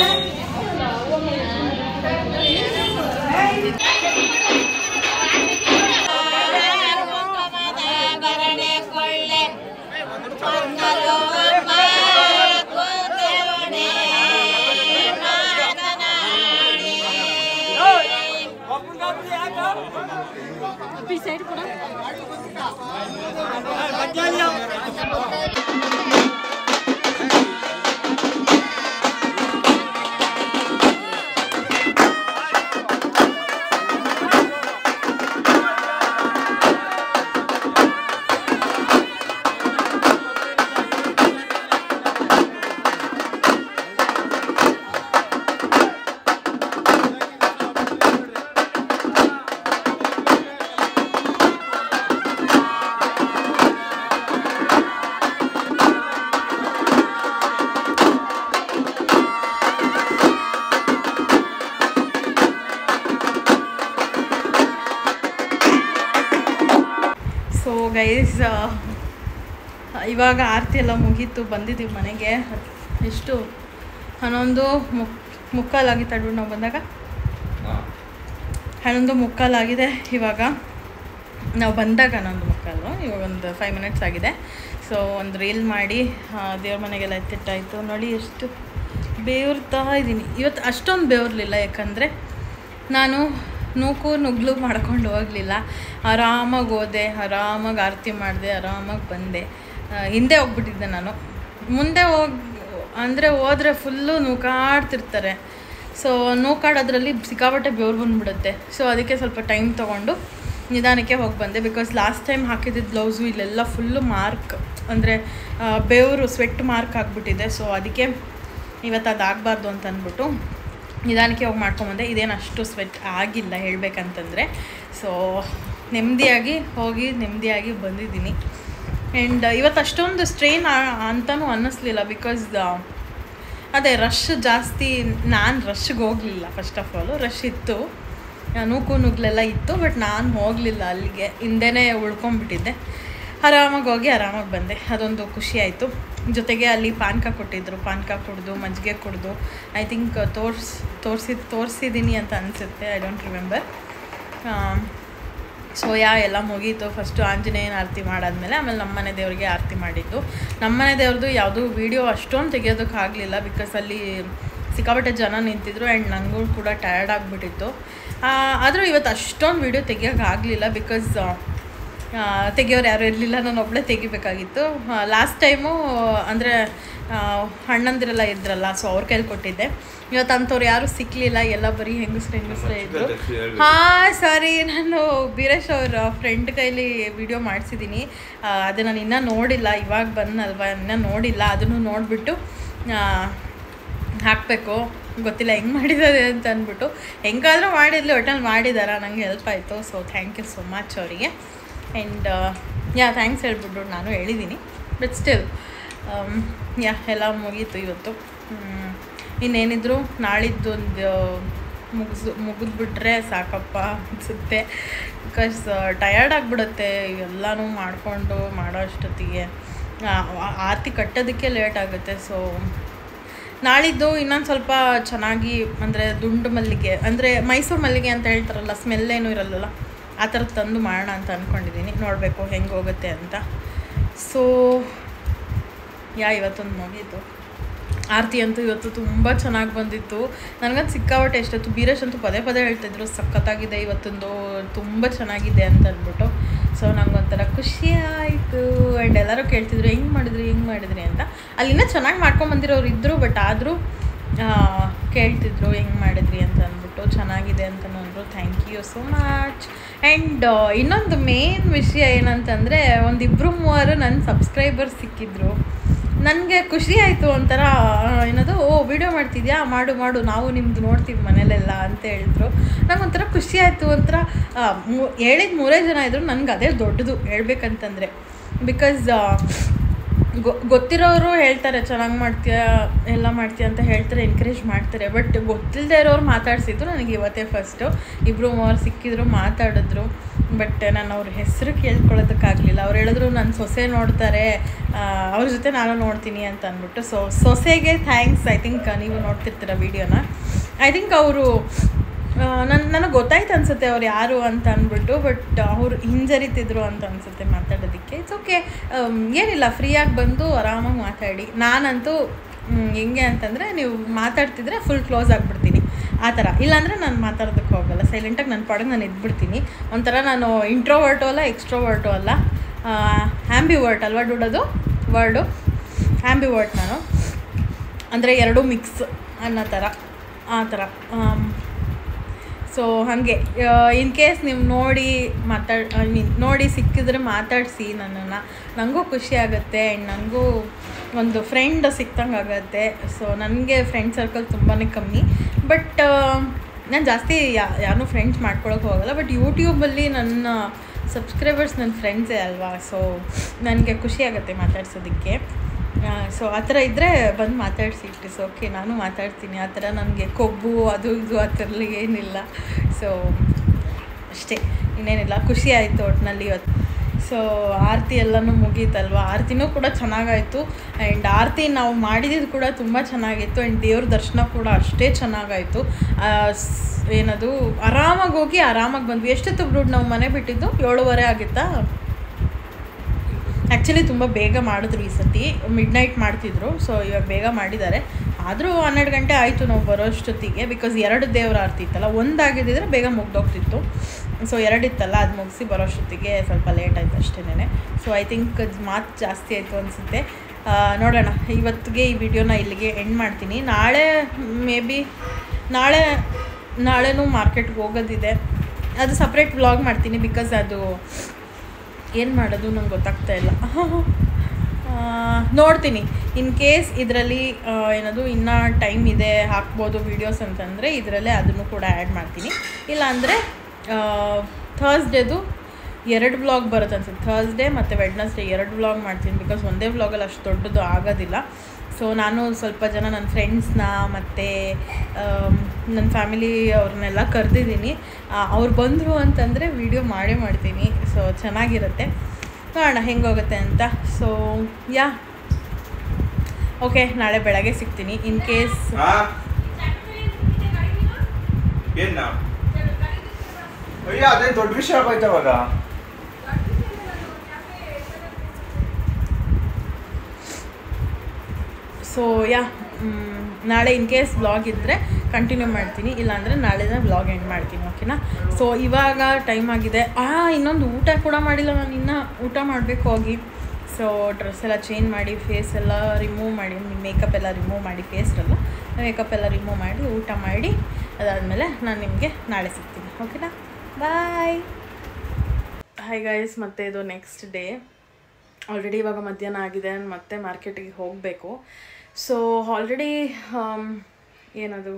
ಸೊ ಗೈಸ್ ಇವಾಗ ಆರತಿ ಎಲ್ಲ ಮುಗೀತು ಬಂದಿದ್ದೀವಿ ಮನೆಗೆ ಎಷ್ಟು ಹನ್ನೊಂದು ಮುಕ್ ಮುಕ್ಕಾಲಾಗಿತ್ತು ಅಡ್ಬಿಟ್ಟು ನಾವು ಬಂದಾಗ ಹನ್ನೊಂದು ಮುಕ್ಕಾಲಾಗಿದೆ ಇವಾಗ ನಾವು ಬಂದಾಗ ಹನ್ನೊಂದು ಮುಕ್ಕಾಲು ಇವಾಗ ಒಂದು ಫೈವ್ ಮಿನಿಟ್ಸ್ ಆಗಿದೆ ಸೊ ಒಂದು ರೀಲ್ ಮಾಡಿ ಆ, ದೇವ್ರ ಮನೆಗೆಲ್ಲ ಎತ್ತಿಟ್ಟಾಯಿತು ನೋಡಿ ಎಷ್ಟು ಬೇವ್ರ್ತಾ ಇದ್ದೀನಿ ಇವತ್ತು ಅಷ್ಟೊಂದು ಬೇವ್ರಲಿಲ್ಲ ಯಾಕಂದರೆ ನಾನು ನೂಕು ನುಗ್ಲು ಮಾಡ್ಕೊಂಡು ಹೋಗಲಿಲ್ಲ ಆರಾಮಾಗಿ ಹೋದೆ ಆರಾಮಾಗಿ ಆರತಿ ಮಾಡಿದೆ ಆರಾಮಾಗಿ ಬಂದೆ ಆ, ಹಿಂದೆ ಹೋಗ್ಬಿಟ್ಟಿದ್ದೆ ನಾನು ಮುಂದೆ ಹೋಗಿ ಅಂದರೆ ಹೋದರೆ ಫುಲ್ಲು ನೂಕಾಡ್ತಿರ್ತಾರೆ ಸೊ ನೂಕಾಡೋದ್ರಲ್ಲಿ ಸಿಕ್ಕಾಪಟ್ಟೆ ಬೆವ್ರು ಬಂದ್ಬಿಡುತ್ತೆ ಸೊ ಅದಕ್ಕೆ ಸ್ವಲ್ಪ ಟೈಮ್ ತೊಗೊಂಡು ನಿಧಾನಕ್ಕೆ ಹೋಗಿ ಬಂದೆ ಬಿಕಾಸ್ ಲಾಸ್ಟ್ ಟೈಮ್ ಹಾಕಿದ್ದಿದ್ದು ಬ್ಲೌಸು ಇಲ್ಲೆಲ್ಲ ಫುಲ್ಲು ಮಾರ್ಕ್ ಅಂದರೆ ಬೆವರು ಸ್ವೆಟ್ ಮಾರ್ಕ್ ಆಗಿಬಿಟ್ಟಿದೆ ಸೊ ಅದಕ್ಕೆ ಇವತ್ತು ಅದು ಆಗಬಾರ್ದು ಅಂತ ಅಂದ್ಬಿಟ್ಟು ನಿಧಾನಕ್ಕೆ ಹೋಗಿ ಮಾಡ್ಕೊಂಬಂದೆ ಇದೇನು ಅಷ್ಟು ಸ್ವೆಟ್ ಆಗಿಲ್ಲ ಹೇಳಬೇಕಂತಂದರೆ ಸೊ ನೆಮ್ಮದಿಯಾಗಿ ಹೋಗಿ ನೆಮ್ಮದಿಯಾಗಿ ಬಂದಿದ್ದೀನಿ ಆ್ಯಂಡ್ ಇವತ್ತು ಅಷ್ಟೊಂದು ಸ್ಟ್ರೈನ್ ಅಂತಲೂ ಅನ್ನಿಸ್ಲಿಲ್ಲ ಬಿಕಾಸ್ ಅದೇ ರಶ್ ಜಾಸ್ತಿ ನಾನು ರಶ್ಗೆ ಹೋಗಲಿಲ್ಲ ಫಸ್ಟ್ ಆಫ್ ಆಲು ರಶ್ ಇತ್ತು ಆ, ನೂಕು ನುಗ್ಲೆಲ್ಲ ಇತ್ತು ಬಟ್ ನಾನು ಹೋಗಲಿಲ್ಲ ಅಲ್ಲಿಗೆ ಹಿಂದೆನೇ ಉಳ್ಕೊಂಬಿಟ್ಟಿದ್ದೆ ಆರಾಮಾಗಿ ಹೋಗಿ ಆರಾಮಾಗಿ ಬಂದೆ ಅದೊಂದು ಖುಷಿ ಆಯಿತು ಜೊತೆಗೆ ಅಲ್ಲಿ ಪಾನಕ ಕೊಟ್ಟಿದ್ದರು ಪಾನಕ ಕುಡಿದು ಮಜ್ಜಿಗೆ ಕುಡಿದು ಐ ಥಿಂಕ್ ತೋರ್ಸ್ ತೋರಿಸಿ ತೋರಿಸಿದ್ದೀನಿ ಅಂತ ಅನಿಸುತ್ತೆ ಐ ಡೋಂಟ್ ರಿಮೆಂಬರ್ ಸೋಯಾ ಎಲ್ಲ ಮುಗೀತು ಫಸ್ಟು ಆಂಜನೇಯನ ಆರತಿ ಮಾಡಾದ್ಮೇಲೆ ಆಮೇಲೆ ನಮ್ಮನೆ ದೇವರಿಗೆ ಆರತಿ ಮಾಡಿದ್ದು ನಮ್ಮನೆ ದೇವ್ರದ್ದು ಯಾವುದೂ ವೀಡಿಯೋ ಅಷ್ಟೊಂದು ತೆಗಿಯೋದಕ್ಕಾಗಲಿಲ್ಲ ಬಿಕಾಸ್ ಅಲ್ಲಿ ಸಿಕ್ಕಾಪಟ್ಟೆ ಜನ ನಿಂತಿದ್ರು ಆ್ಯಂಡ್ ನನಗೂ ಕೂಡ ಟಯರ್ಡ್ ಆಗಿಬಿಟ್ಟಿತ್ತು ಆದರೂ ಇವತ್ತು ಅಷ್ಟೊಂದು ವೀಡಿಯೋ ತೆಗಿಯೋಕ್ಕಾಗಲಿಲ್ಲ ಬಿಕಾಸ್ ತೆಗಿಯೋರು ಯಾರು ಇರಲಿಲ್ಲ ನಾನು ಒಬ್ಬಳೇ ತೆಗಿಬೇಕಾಗಿತ್ತು ಲಾಸ್ಟ್ ಟೈಮು ಅಂದರೆ ಅಣ್ಣಂದಿರೆಲ್ಲ ಇದ್ರಲ್ಲ ಸೊ ಅವ್ರ ಕೈಲಿ ಕೊಟ್ಟಿದ್ದೆ ಇವತ್ತು ಅಂಥವ್ರು ಯಾರೂ ಸಿಕ್ಕಲಿಲ್ಲ ಎಲ್ಲ ಬರೀ ಹೆಂಗಸ್ರು ಹೆಂಗಸ್ರೇ ಇದ್ರು ಹಾಂ ಸಾರಿ ನಾನು ಬೀರೇಶ್ ಅವ್ರ ಫ್ರೆಂಡ್ ಕೈಲಿ ವಿಡಿಯೋ ಮಾಡಿಸಿದ್ದೀನಿ ಅದು ನಾನು ಇನ್ನೂ ನೋಡಿಲ್ಲ ಇವಾಗ ಬಂದಲ್ವ ಇನ್ನೂ ನೋಡಿಲ್ಲ ಅದನ್ನು ನೋಡಿಬಿಟ್ಟು ಹಾಕಬೇಕು ಗೊತ್ತಿಲ್ಲ ಹೆಂಗೆ ಮಾಡಿದ್ದಾರೆ ಅಂತ ಅಂದ್ಬಿಟ್ಟು ಹೆಂಗಾದರೂ ಮಾಡಿದ್ಲಿ ಒಟ್ಟಲ್ಲಿ ಮಾಡಿದಾರ ನಂಗೆ ಹೆಲ್ಪ್ ಆಯಿತು so thank you so much ಅವರಿಗೆ ಆ್ಯಂಡ್ ಯಾ ಥ್ಯಾಂಕ್ಸ್ ಹೇಳ್ಬಿಟ್ಟು ನಾನು ಹೇಳಿದ್ದೀನಿ ಬಟ್ ಸ್ಟಿಲ್ ಆಮ್, ಯಾ ಎಲ್ಲ ಮುಗೀತು ಇವತ್ತು ಹ್ಮ್. ಇನ್ನೇನಿದ್ರು ನಾಳಿದ್ದು ಒಂದು ಮುಗಿಸ್ ಮುಗಿದ್ಬಿಟ್ರೆ ಸಾಕಪ್ಪ ಅನಿಸುತ್ತೆ ಬಿಕಾಸ್ ಟಯರ್ಡ್ ಆಗಿಬಿಡುತ್ತೆ ಇವೆಲ್ಲನೂ ಮಾಡಿಕೊಂಡು ಮಾಡೋ ಅಷ್ಟೊತ್ತಿಗೆ ಆ, ಆ- ಆರತಿ ಕಟ್ಟೋದಕ್ಕೆ ಲೇಟ್ ಆಗುತ್ತೆ ಸೊ ನಾಳಿದ್ದು ಇನ್ನೊಂದು ಸ್ವಲ್ಪ ಚೆನ್ನಾಗಿ ಅಂದರೆ ದುಂಡು ಮಲ್ಲಿಗೆ ಅಂದರೆ ಮೈಸೂರು ಮಲ್ಲಿಗೆ ಅಂತ ಹೇಳ್ತಾರಲ್ಲ ಸ್ಮೆಲ್ ಏನೂ ಇರಲ್ಲಲ್ಲ ಆ ಥರದ್ದು ತಂದು ಮಾಡೋಣ ಅಂತ ಅಂದ್ಕೊಂಡಿದ್ದೀನಿ ನೋಡಬೇಕು ಹೆಂಗೆ ಹೋಗುತ್ತೆ ಅಂತ ಸೊ ಯಾ ಇವತ್ತೊಂದು ಮುಗೀತು ಆರತಿ ಅಂತೂ ಇವತ್ತು ತುಂಬ ಚೆನ್ನಾಗಿ ಬಂದಿತ್ತು ನನಗಂದು ಸಿಕ್ಕಾಪಟ್ಟೆ ಎಷ್ಟಿತ್ತು ಬೀರೇಶ್ ಅಂತೂ ಪದೇ ಪದೇ ಹೇಳ್ತಿದ್ರು ಸಖತ್ತಾಗಿದೆ ಇವತ್ತೊಂದು ತುಂಬ ಚೆನ್ನಾಗಿದೆ ಅಂತ ಅಂದ್ಬಿಟ್ಟು ಸೊ ನಂಗೊಂಥರ ಖುಷಿ ಆಯಿತು ಆ್ಯಂಡ್ ಎಲ್ಲರೂ ಕೇಳ್ತಿದ್ರು ಹೆಂಗೆ ಮಾಡಿದ್ರಿ ಹೆಂಗೆ ಮಾಡಿದ್ರಿ ಅಂತ ಅಲ್ಲಿನ ಚೆನ್ನಾಗಿ ಮಾಡ್ಕೊಂಬಂದಿರೋರು ಇದ್ದರು ಬಟ್ ಆದರೂ ಕೇಳ್ತಿದ್ರು ಹೆಂಗೆ ಮಾಡಿದ್ರಿ ಅಂತ ಅಂದ್ಬಿಟ್ಟು ಚೆನ್ನಾಗಿದೆ ಅಂತಲೂ ಅಂದರು thank you so much and ಇನ್ನೊಂದು ಮೇನ್ ವಿಷಯ ಏನಂತಂದರೆ ಒಂದಿಬ್ಬರು ಮೂವರು ನನ್ನ ಸಬ್ಸ್ಕ್ರೈಬರ್ ಸಿಕ್ಕಿದ್ರು ನನಗೆ ಖುಷಿ ಆಯಿತು ಒಂಥರ ಆ, ಏನದು ಓ ವಿಡಿಯೋ ಮಾಡ್ತಿದ್ಯಾ ಮಾಡು ಮಾಡು ನಾವು ನಿಮ್ಮದು ನೋಡ್ತೀವಿ ಮನೇಲೆಲ್ಲ ಅಂತ ಹೇಳಿದ್ರು ನಂಗೆ ಒಂಥರ ಖುಷಿ ಆಯಿತು ಒಂಥರ ಹೇಳಿದ ಮೂರೇ ಜನ ಇದ್ರು ನನಗೆ ಅದೇ ದೊಡ್ಡದು ಹೇಳ್ಬೇಕಂತಂದರೆ ಬಿಕಾಸ್ ಗೊ ಗೊತ್ತಿರೋರು ಹೇಳ್ತಾರೆ ಚೆನ್ನಾಗಿ ಮಾಡ್ತೀಯ ಎಲ್ಲ ಮಾಡ್ತೀಯ ಅಂತ ಹೇಳ್ತಾರೆ ಎನ್ಕರೇಜ್ ಮಾಡ್ತಾರೆ ಬಟ್ ಗೊತ್ತಿಲ್ಲದೆ ಇರೋರು ಮಾತಾಡ್ಸಿದ್ದು ನನಗೆ ಇವತ್ತೇ ಫಸ್ಟು ಇಬ್ಬರು ಮೂವರು ಸಿಕ್ಕಿದ್ರು ಮಾತಾಡಿದ್ರು ಬಟ್ ನಾನು ಅವ್ರ ಹೆಸರು ಕೇಳ್ಕೊಳ್ಳೋದಕ್ಕಾಗಲಿಲ್ಲ ಅವ್ರು ಹೇಳಿದ್ರು ನನ್ನ ಸೊಸೆ ನೋಡ್ತಾರೆ ಆ, ಅವ್ರ ಜೊತೆ ನಾನು ನೋಡ್ತೀನಿ ಅಂತ ಅಂದ್ಬಿಟ್ಟು ಸೊ ಸೊಸೆಗೆ ಥ್ಯಾಂಕ್ಸ್ ಐ ಥಿಂಕ್ ನೀವು ನೋಡ್ತಿರ್ತೀರ ವೀಡಿಯೋನ ಐ ಥಿಂಕ್ ಅವರು ನನ್ನ ನನಗೆ ಗೊತ್ತಾಯ್ತು ಅನ್ಸುತ್ತೆ ಅವ್ರು ಯಾರು ಅಂತ ಅಂದ್ಬಿಟ್ಟು ಬಟ್ ಅವ್ರು ಹಿಂಜರಿತಿದ್ರು ಅಂತ ಅನ್ಸುತ್ತೆ ಮಾತಾಡೋದಕ್ಕೆ ಇಟ್ಸ್ ಓಕೆ ಏನಿಲ್ಲ ಫ್ರೀಯಾಗಿ ಬಂದು ಆರಾಮಾಗಿ ಮಾತಾಡಿ ನಾನಂತೂ ಮ್, ಹೆಂಗೆ ಅಂತಂದರೆ ನೀವು ಮಾತಾಡ್ತಿದ್ರೆ ಫುಲ್ ಕ್ಲೋಸ್ ಆಗಿಬಿಡ್ತೀನಿ ಆ ಥರ ಇಲ್ಲಾಂದರೆ ನಾನು ಮಾತಾಡೋದಕ್ಕೆ ಹೋಗಲ್ಲ ಸೈಲೆಂಟಾಗಿ ನನ್ನ ಪಾಡಿಗೆ ನಾನು ಇದ್ಬಿಡ್ತೀನಿ ಒಂಥರ ನಾನು ಇಂಟ್ರೋವರ್ಟು ಅಲ್ಲ ಎಕ್ಸ್ಟ್ರೋವರ್ಟು ಅಲ್ಲ ಆ್ಯಂಬಿವರ್ಟ್ ಅಲ್ವಾ ಡುಡೋದು ವರ್ಡು ಆ್ಯಂಬಿವರ್ಟ್ ನಾನು ಅಂದರೆ ಎರಡೂ ಮಿಕ್ಸ್ ಅನ್ನೋ ಥರ ಆ ಥರ ಸೊ ಹಾಗೆ ಇನ್ ಕೇಸ್ ನೀವು ನೋಡಿ ಮಾತಾಡ್ ಐ ಮೀನ್ ನೋಡಿ ಸಿಕ್ಕಿದ್ರೆ ಮಾತಾಡಿಸಿ ನನ್ನನ್ನು ನನಗೂ ಖುಷಿ ಆಗುತ್ತೆ ಆ್ಯಂಡ್ ನನಗೂ ಒಂದು ಫ್ರೆಂಡ್ ಸಿಕ್ತಂಗೆ ಆಗುತ್ತೆ ಸೊ ನನಗೆ ಫ್ರೆಂಡ್ ಸರ್ಕಲ್ ತುಂಬಾ ಕಮ್ಮಿ ಬಟ್ ನಾನು ಜಾಸ್ತಿ ಯಾ ಯಾರನ್ನೂ ಫ್ರೆಂಡ್ಸ್ ಮಾಡ್ಕೊಳಕ್ಕೆ ಹೋಗಲ್ಲ ಬಟ್ ಯೂಟ್ಯೂಬಲ್ಲಿ ನನ್ನ ಸಬ್ಸ್ಕ್ರೈಬರ್ಸ್ ನನ್ನ ಫ್ರೆಂಡ್ಸೇ ಅಲ್ವಾ ಸೊ ನನಗೆ ಖುಷಿ ಆಗುತ್ತೆ ಮಾತಾಡ್ಸೋದಕ್ಕೆ ಸೊ ಆ ಥರ ಇದ್ದರೆ ಬಂದು ಮಾತಾಡಿಸಿ ಇಟ್ ಇಸ್ ಓಕೆ ನಾನು ಮಾತಾಡ್ತೀನಿ ಆ ಥರ ನನಗೆ ಕೊಬ್ಬು ಅದು ಇದು ಆ ಥರ ಏನಿಲ್ಲ ಸೊ ಅಷ್ಟೇ ಇನ್ನೇನಿಲ್ಲ ಖುಷಿ ಆಯಿತು ಒಟ್ಟಿನಲ್ಲಿ ಇವತ್ತು ಸೊ ಆರತಿ ಎಲ್ಲನೂ ಮುಗೀತಲ್ವ ಆರತಿನೂ ಕೂಡ ಚೆನ್ನಾಗಾಯಿತು ಆ್ಯಂಡ್ ಆರತಿ ನಾವು ಮಾಡಿದ್ದು ಕೂಡ ತುಂಬ ಚೆನ್ನಾಗಿತ್ತು ಆ್ಯಂಡ್ ದೇವ್ರ ದರ್ಶನ ಕೂಡ ಅಷ್ಟೇ ಚೆನ್ನಾಗಾಯಿತು ಆ, ಸ್- ಏನದು ಆರಾಮಾಗಿ ಹೋಗಿ ಆರಾಮಾಗಿ ಬಂದ್ವಿ ಎಷ್ಟೊತ್ತು ಬ್ರೂಡ್ ನಾವು ಮನೆ ಬಿಟ್ಟಿದ್ದು ಏಳುವರೆ ಆಗಿತ್ತಾ ಆ್ಯಕ್ಚುಲಿ ತುಂಬ ಬೇಗ ಮಾಡಿದ್ರು ಈ ಸತಿ ಮಿಡ್ ನೈಟ್ ಮಾಡ್ತಿದ್ರು ಸೊ ಇವಾಗ ಬೇಗ ಮಾಡಿದ್ದಾರೆ ಆದರೂ ಹನ್ನೆರಡು ಗಂಟೆ ಆಯಿತು ನಾವು ಬರೋಷ್ಟೊತ್ತಿಗೆ ಬಿಕಾಸ್ ಎರಡು ದೇವ್ರ ಆರತಿ ಇತ್ತಲ್ಲ ಒಂದಾಗಿದ್ದಿದ್ರೆ ಬೇಗ ಮುಗ್ದೋಗ್ತಿತ್ತು ಸೊ ಎರಡಿತ್ತಲ್ಲ ಅದು ಮುಗಿಸಿ ಬರೋಷ್ಟೊತ್ತಿಗೆ ಸ್ವಲ್ಪ ಲೇಟ್ ಆಯಿತು ಅಷ್ಟೇ ಸೊ ಐ ಥಿಂಕ್ ಮಾತು ಜಾಸ್ತಿ ಆಯಿತು ಅನಿಸುತ್ತೆ ನೋಡೋಣ ಇವತ್ತಿಗೆ ಈ ವಿಡಿಯೋನ ಇಲ್ಲಿಗೆ ಎಂಡ್ ಮಾಡ್ತೀನಿ ನಾಳೆ ಮೇ ಬಿ ನಾಳೆ ನಾಳೆನೂ ಮಾರ್ಕೆಟ್ಗೆ ಹೋಗೋದಿದೆ ಅದು ಸಪ್ರೇಟ್ ವ್ಲಾಗ್ ಮಾಡ್ತೀನಿ ಬಿಕಾಸ್ ಅದು ಏನು ಮಾಡೋದು ನಂಗೆ ಗೊತ್ತಾಗ್ತಾ ಇಲ್ಲ ಆ, ನೋಡ್ತೀನಿ ಇನ್ ಕೇಸ್ ಇದರಲ್ಲಿ ಏನದು ಇನ್ನೂ ಟೈಮ್ ಇದೆ ಹಾಕ್ಬೋದು ವೀಡಿಯೋಸ್ ಅಂತಂದರೆ ಇದರಲ್ಲೇ ಅದನ್ನು ಕೂಡ ಆ್ಯಡ್ ಮಾಡ್ತೀನಿ ಇಲ್ಲಾಂದರೆ ಥರ್ಸ್ಡೇದು ಎರಡು ವ್ಲಾಗ್ ಬರುತ್ತೆ ಅನ್ಸುತ್ತೆ ಥರ್ಸ್ಡೇ ಮತ್ತು ವೆಡ್ನಸ್ಡೇ ಎರಡು ವ್ಲಾಗ್ ಮಾಡ್ತೀನಿ ಬಿಕಾಸ್ ಒಂದೇ ವ್ಲಾಗಲ್ಲಿ ಅಷ್ಟು ದೊಡ್ಡದು ಆಗೋದಿಲ್ಲ ಸೊ ನಾನು ಸ್ವಲ್ಪ ಜನ ನನ್ನ ಫ್ರೆಂಡ್ಸ್ನ ಮತ್ತು ನನ್ನ ಫ್ಯಾಮಿಲಿ ಅವ್ರನ್ನೆಲ್ಲ ಕರೆದಿದ್ದೀನಿ ಅವ್ರು ಬಂದರು ಅಂತಂದರೆ ವೀಡಿಯೋ ಮಾಡೇ ಮಾಡ್ತೀನಿ ಸೊ ಚೆನ್ನಾಗಿರುತ್ತೆ ನೋಡೋಣ ಹೆಂಗೋಗುತ್ತೆ ಅಂತ ಸೊ ಯಾ ಓಕೆ ನಾಳೆ ಬೆಳಗ್ಗೆ ಸಿಗ್ತೀನಿ ಇನ್ ಕೇಸ್ ಹಾ ಏನ ಅಯ್ಯ ಅದೇ ದೊಡ್ಡ ವಿಷಯ ಆಗೋಯ್ತು ಅವಾಗ ಸೊ ಯಾ ನಾಳೆ ಇನ್ ಕೇಸ್ ಬ್ಲಾಗ್ ಇದ್ದರೆ ಕಂಟಿನ್ಯೂ ಮಾಡ್ತೀನಿ ಇಲ್ಲಾಂದರೆ ನಾಳೆನೇ ಬ್ಲಾಗ್ ಎಂಡ್ ಮಾಡ್ತೀನಿ ಓಕೆನಾ ಸೊ ಇವಾಗ ಟೈಮ್ ಆಗಿದೆ ಆ ಇನ್ನೊಂದು ಊಟ ಕೂಡ ಮಾಡಿಲ್ಲ ನಾನು ಇನ್ನೂ ಊಟ ಮಾಡಬೇಕು ಹೋಗಿ ಸೊ ಡ್ರೆಸ್ ಎಲ್ಲ ಚೇಂಜ್ ಮಾಡಿ ಫೇಸ್ ಎಲ್ಲ ರಿಮೂವ್ ಮಾಡಿ ಮೇಕಪ್ ಎಲ್ಲ ರಿಮೂವ್ ಮಾಡಿ ಫೇಸ್ ಎಲ್ಲ ಮೇಕಪ್ ಎಲ್ಲ ರಿಮೂವ್ ಮಾಡಿ ಊಟ ಮಾಡಿ ಅದಾದಮೇಲೆ ನಾನು ನಿಮಗೆ ನಾಳೆ ಸಿಗ್ತೀನಿ ಓಕೆನಾ ಬಾಯ್ ಹಾಯ್ ಗೈಸ್ ಮತ್ತೆ ಇದು ನೆಕ್ಸ್ಟ್ ಡೇ ಆಲ್ರೆಡಿ ಇವಾಗ ಮಧ್ಯಾಹ್ನ ಆಗಿದೆ ಮತ್ತೆ ಮಾರ್ಕೆಟಿಗೆ ಹೋಗಬೇಕು ಸೊ ಆಲ್ರೆಡಿ ಏನದು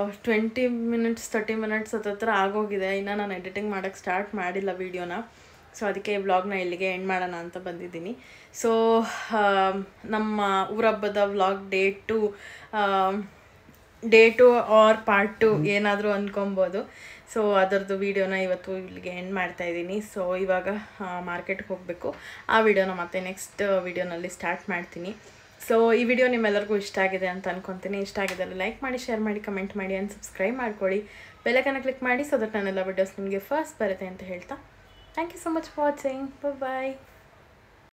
ಟ್ವೆಂಟಿ ಮಿನಿಟ್ಸ್ ತರ್ಟಿ ಮಿನಿಟ್ಸ್ ಹತ್ತತ್ರ ಆಗೋಗಿದೆ ಇನ್ನು ನಾನು ಎಡಿಟಿಂಗ್ ಮಾಡೋಕ್ಕೆ ಸ್ಟಾರ್ಟ್ ಮಾಡಿಲ್ಲ ವೀಡಿಯೋನ ಸೊ ಅದಕ್ಕೆ ವ್ಲಾಗ್ನ ಇಲ್ಲಿಗೆ ಎಂಡ್ ಮಾಡೋಣ ಅಂತ ಬಂದಿದ್ದೀನಿ ಸೊ ನಮ್ಮ ಊರಬ್ಬದ vlog day two day two or part two ಏನಾದರೂ ಅಂದ್ಕೊಬೋದು ಸೊ ಅದರದ್ದು ವೀಡಿಯೋನ ಇವತ್ತು ಇಲ್ಲಿಗೆ ಎಂಡ್ ಮಾಡ್ತಾ ಇದ್ದೀನಿ ಸೊ ಇವಾಗ ಮಾರ್ಕೆಟ್ಗೆ ಹೋಗಬೇಕು ಆ ವಿಡಿಯೋನ ಮತ್ತೆ ನೆಕ್ಸ್ಟ್ ವಿಡಿಯೋನಲ್ಲಿ ಸ್ಟಾರ್ಟ್ ಮಾಡ್ತೀನಿ ಸೊ ಈ ವಿಡಿಯೋ ನಿಮ್ಮೆಲ್ಲರಿಗೂ ಇಷ್ಟ ಆಗಿದೆ ಅಂತ ಅನ್ಕೊತೀನಿ ಇಷ್ಟ ಆಗಿದ್ದಲ್ಲಿ ಲೈಕ್ ಮಾಡಿ ಶೇರ್ ಮಾಡಿ ಕಮೆಂಟ್ ಮಾಡಿ ಆ್ಯಂಡ್ ಸಬ್ಸ್ಕ್ರೈಬ್ ಮಾಡ್ಕೊಳ್ಳಿ ಬೆಲ್ಲಕನ್ನು ಕ್ಲಿಕ್ ಮಾಡಿ ಸೊ ದಟ್ ನನ್ನೆಲ್ಲ ವಿಡಿಯೋಸ್ ನಿಮಗೆ ಫಸ್ಟ್ ಬರುತ್ತೆ ಅಂತ ಹೇಳ್ತಾ thank you so much for watching bye